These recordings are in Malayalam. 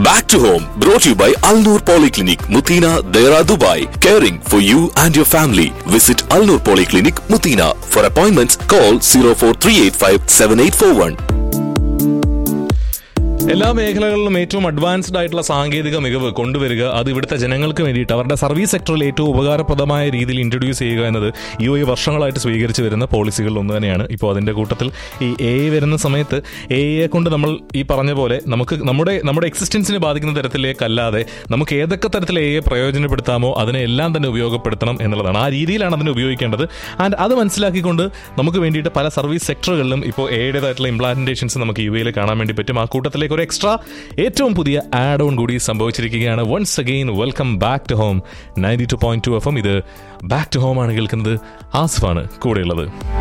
Back to home, brought to you by Al Noor Polyclinic, Mutina, Dera, Dubai. Caring for you and your family. Visit Al Noor Polyclinic, Mutina. For appointments, call 04385 7841. എല്ലാ മേഖലകളിലും ഏറ്റവും അഡ്വാൻസ്ഡ് ആയിട്ടുള്ള സാങ്കേതിക മികവ് കൊണ്ടുവരിക അത് ഇവിടുത്തെ ജനങ്ങൾക്ക് വേണ്ടിയിട്ട് അവരുടെ സർവീസ് സെക്ടറിൽ ഏറ്റവും ഉപകാരപ്രദമായ രീതിയിൽ ഇൻട്രൊഡ്യൂസ് ചെയ്യുക എന്നത് യു എ വർഷങ്ങളായിട്ട് സ്വീകരിച്ചു വരുന്ന പോളിസികളിൽ ഒന്ന് തന്നെയാണ് ഇപ്പോൾ അതിൻ്റെ കൂട്ടത്തിൽ ഈ എ വരുന്ന സമയത്ത് എ കൊണ്ട് നമ്മൾ ഈ പറഞ്ഞ പോലെ നമുക്ക് നമ്മുടെ നമ്മുടെ എക്സിസ്റ്റൻസിനെ ബാധിക്കുന്ന തരത്തിലേക്കല്ലാതെ നമുക്ക് ഏതൊക്കെ തരത്തിൽ എ പ്രയോജനപ്പെടുത്താമോ അതിനെ എല്ലാം തന്നെ ഉപയോഗപ്പെടുത്തണം എന്നുള്ളതാണ് ആ രീതിയിലാണ് അതിനെ ഉപയോഗിക്കേണ്ടത് ആൻഡ് അത് മനസ്സിലാക്കിക്കൊണ്ട് നമുക്ക് വേണ്ടിയിട്ട് പല സർവീസ് സെക്ടറുകളിലും ഇപ്പോൾ എയുടേതായിട്ടുള്ള ഇംപ്ലാന്റേഷൻസ് നമുക്ക് യു എയിൽ കാണാൻ വേണ്ടി പറ്റും ആ കൂട്ടത്തിലേക്ക് ഒരു എക്സ്ട്രാ ഏറ്റവും പുതിയ ആഡ് ഓൺ കൂടി സംഭവിച്ചിരിക്കുകയാണ് once again welcome back to home ninety two point two F M ഇത് ബാക്ക് ടു ഹോം ആണ് കേൾക്കുന്നത് ആസിഫാണ് കൂടെയുള്ളത്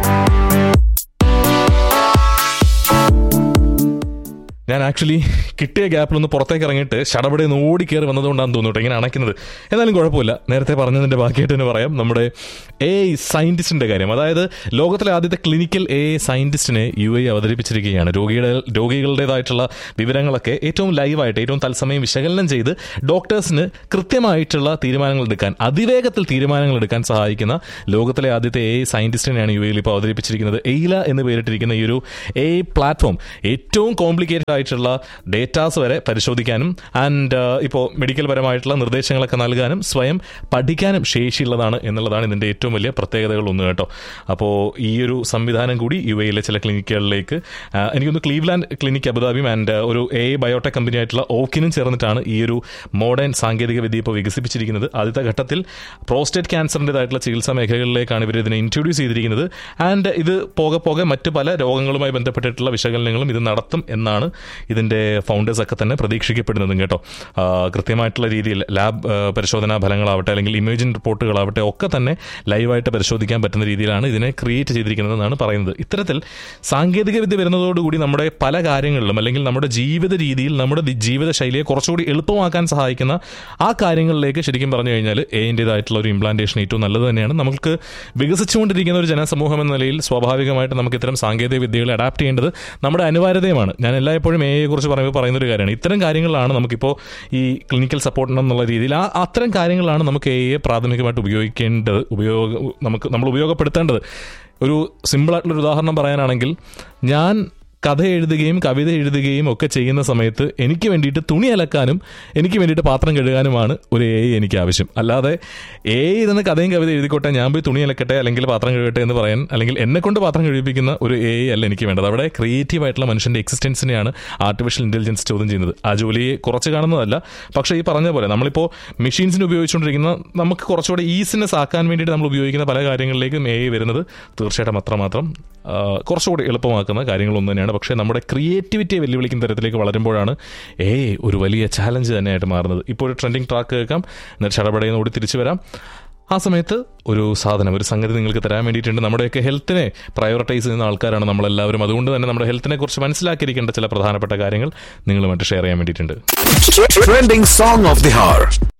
ഞാൻ ആക്ച്വലി കിട്ടിയ ഗ്യാപ്പിലൊന്ന് പുറത്തേക്ക് ഇറങ്ങിയിട്ട് ഷടപടെ ഒന്ന് ഓടിക്കയറി വന്നതുകൊണ്ടാണെന്ന് തോന്നുന്നു കേട്ടോ ഇങ്ങനെ അണയ്ക്കുന്നത് എന്നാലും കുഴപ്പമില്ല നേരത്തെ പറഞ്ഞതിൻ്റെ ബാക്കിയായിട്ട് തന്നെ പറയാം നമ്മുടെ എ സയൻറ്റിസ്റ്റിൻ്റെ കാര്യം അതായത് ലോകത്തിലെ ആദ്യത്തെ ക്ലിനിക്കൽ എ സയൻറ്റിസ്റ്റിനെ യു എ അവതരിപ്പിച്ചിരിക്കുകയാണ് രോഗിയുടെ രോഗികളുടേതായിട്ടുള്ള വിവരങ്ങളൊക്കെ ഏറ്റവും ലൈവായിട്ട് ഏറ്റവും തത്സമയം വിശകലനം ചെയ്ത് ഡോക്ടേഴ്സിന് കൃത്യമായിട്ടുള്ള തീരുമാനങ്ങൾ എടുക്കാൻ അതിവേഗത്തിൽ തീരുമാനങ്ങൾ എടുക്കാൻ സഹായിക്കുന്ന ലോകത്തിലെ ആദ്യത്തെ എ സയൻറ്റിസ്റ്റിനെയാണ് യു എയിൽ ഇപ്പോൾ അവതരിപ്പിച്ചിരിക്കുന്നത് എയില എന്ന് പേരിട്ടിരിക്കുന്ന ഈ ഒരു എ പ്ലാറ്റ്ഫോം ഏറ്റവും കോംപ്ലിക്കേറ്റഡ് ആയിട്ടുള്ള ഡേറ്റാസ് വരെ പരിശോധിക്കാനും ആൻഡ് ഇപ്പോൾ മെഡിക്കൽ പരമായിട്ടുള്ള നിർദ്ദേശങ്ങളൊക്കെ നൽകാനും സ്വയം പഠിക്കാനും ശേഷിയുള്ളതാണ് എന്നുള്ളതാണ് ഇതിൻ്റെ ഏറ്റവും വലിയ പ്രത്യേകതകൾ ഒന്ന് കേട്ടോ അപ്പോൾ ഈ ഒരു സംവിധാനം കൂടി യു എയിലെ ചില ക്ലിനിക്കുകളിലേക്ക് ആ, എനിക്കൊന്ന് ക്ലീവ്ലാൻഡ് ക്ലിനിക് അബുദാബിയും ആൻഡ് ഒരു എ ബയോടെക് കമ്പനി ആയിട്ടുള്ള ഓക്കിനും ചേർന്നിട്ടാണ് ഈ ഒരു മോഡേൺ സാങ്കേതിക വിദ്യ ഇപ്പോൾ വികസിപ്പിച്ചിരിക്കുന്നത് ആദ്യത്തെ ഘട്ടത്തിൽ പ്രോസ്റ്റേറ്റ് ക്യാൻസറിൻ്റെതായിട്ടുള്ള ചികിത്സാ മേഖലകളിലേക്കാണ് ഇവർ ഇതിനെ ഇൻട്രൊഡ്യൂസ് ചെയ്തിരിക്കുന്നത് ആൻഡ് ഇത് പോകെ പോകെ മറ്റ് പല രോഗങ്ങളുമായി ബന്ധപ്പെട്ടിട്ടുള്ള വിശകലനങ്ങളും ഇത് നടത്തും എന്നാണ് ഇതിൻ്റെ ഫൗണ്ടേഴ്സ് ഒക്കെ തന്നെ പ്രതീക്ഷിക്കപ്പെടുന്നതും കേട്ടോ ആ, കൃത്യമായിട്ടുള്ള രീതിയിൽ ലാബ് ആ, പരിശോധനാ ഫലങ്ങളാവട്ടെ അല്ലെങ്കിൽ ഇമേജിൻ റിപ്പോർട്ടുകളാവട്ടെ ഒക്കെ തന്നെ ലൈവായിട്ട് പരിശോധിക്കാൻ പറ്റുന്ന രീതിയിലാണ് ഇതിനെ ക്രിയേറ്റ് ചെയ്തിരിക്കുന്നതെന്നാണ് പറയുന്നത് ഇത്തരത്തിൽ സാങ്കേതിക വിദ്യ വരുന്നതോടുകൂടി നമ്മുടെ പല കാര്യങ്ങളിലും അല്ലെങ്കിൽ നമ്മുടെ ജീവിത രീതിയിൽ നമ്മുടെ ദി- ജീവിത ശൈലിയെ കുറച്ചുകൂടി എളുപ്പമാക്കാൻ സഹായിക്കുന്ന ആ കാര്യങ്ങളിലേക്ക് ശരിക്കും പറഞ്ഞു കഴിഞ്ഞാൽ എൻ്റേതായിട്ടുള്ള ഒരു ഇംപ്ലാന്റേഷൻ ഏറ്റവും നല്ലത് തന്നെയാണ് നമുക്ക് വികസിച്ചുകൊണ്ടിരിക്കുന്ന ഒരു ജനസമൂഹം എന്ന നിലയിൽ സ്വാഭാവികമായിട്ട് നമുക്ക് ഇത്തരം സാങ്കേതിക വിദ്യകൾ അഡാപ്റ്റ് ചെയ്യേണ്ടത് നമ്മുടെ അനിവാര്യതയുമാണ് ഞാൻ എല്ലായ്പ്പോഴും എ കുറിച്ച് പറയുമ്പോൾ പറയുന്ന ഒരു കാര്യമാണ് ഇത്തരം കാര്യങ്ങളാണ് നമുക്കിപ്പോൾ ഈ ക്ലിനിക്കൽ സപ്പോർട്ട് എന്നുള്ള രീതിയിൽ ആ അത്തരം കാര്യങ്ങളാണ് നമുക്ക് എ പ്രാഥമികമായിട്ട് ഉപയോഗിക്കേണ്ടത് ഉപയോഗ നമുക്ക് നമ്മൾ ഉപയോഗപ്പെടുത്തേണ്ടത് ഒരു സിമ്പിളായിട്ടുള്ളൊരു ഉദാഹരണം പറയാനാണെങ്കിൽ ഞാൻ കഥ എഴുതുകയും കവിത എഴുതുകയും ഒക്കെ ചെയ്യുന്ന സമയത്ത് എനിക്ക് വേണ്ടിയിട്ട് തുണി അലക്കാനും എനിക്ക് വേണ്ടിയിട്ട് പാത്രം കഴുകാനുമാണ് ഒരു എ എനിക്ക് ആവശ്യം അല്ലാതെ എ ഇരുന്ന് കഥയും കവിത എഴുതിക്കോട്ടെ ഞാൻ പോയി തുണി അലക്കട്ടെ അല്ലെങ്കിൽ പാത്രം കഴുകട്ടെ എന്ന് പറയാൻ അല്ലെങ്കിൽ എന്നെ കൊണ്ട് പാത്രം കഴിപ്പിക്കുന്ന ഒരു എ അല്ല എനിക്ക് വേണ്ടത് അവിടെ ക്രിയേറ്റീവ് ആയിട്ടുള്ള മനുഷ്യന്റെ എക്സിസ്റ്റൻസിനെയാണ് ആർട്ടിഫിഷ്യൽ ഇന്റലിജൻസ് ചോദ്യം ചെയ്യുന്നത് ആ ജോലിയെ കുറച്ച് കാണുന്നതല്ല പക്ഷേ ഈ പറഞ്ഞ പോലെ നമ്മളിപ്പോൾ മെഷീൻസിന് ഉപയോഗിച്ചുകൊണ്ടിരിക്കുന്ന നമുക്ക് കുറച്ചുകൂടെ ഈസിനെസ് ആക്കാൻ വേണ്ടിയിട്ട് നമ്മൾ ഉപയോഗിക്കുന്ന പല കാര്യങ്ങളിലേക്കും എ വരുന്നത് തീർച്ചയായിട്ടും അത്രമാത്രം ആ, കുറച്ചുകൂടി എളുപ്പമാക്കുന്ന കാര്യങ്ങളൊന്നും തന്നെയാണ് പക്ഷേ നമ്മുടെ ക്രിയേറ്റിവിറ്റിയെ വെല്ലുവിളിക്കുന്ന തരത്തിലേക്ക് വളരുമ്പോഴാണ് ഏ ഒരു വലിയ ചാലഞ്ച് തന്നെയായിട്ട് മാറുന്നത് ഇപ്പോൾ ഒരു ട്രെൻഡിങ് ട്രാക്ക് കേൾക്കാം എന്നിട്ട് ചടപടയെന്ന് ഓടി തിരിച്ചു വരാം ആ സമയത്ത് ഒരു സാധനം ഒരു സംഗതി നിങ്ങൾക്ക് തരാൻ വേണ്ടിയിട്ടുണ്ട് നമ്മുടെയൊക്കെ ഹെൽത്തിനെ പ്രയോറിറ്റൈസ് ചെയ്യുന്ന ആൾക്കാരാണ് നമ്മളെല്ലാവരും അതുകൊണ്ട് തന്നെ നമ്മുടെ ഹെൽത്തിനെ കുറിച്ച് മനസ്സിലാക്കിയിരിക്കേണ്ട ചില പ്രധാനപ്പെട്ട കാര്യങ്ങൾ നിങ്ങളുമായിട്ട് ഷെയർ ചെയ്യാൻ വേണ്ടിയിട്ടുണ്ട് Trending song of the hour.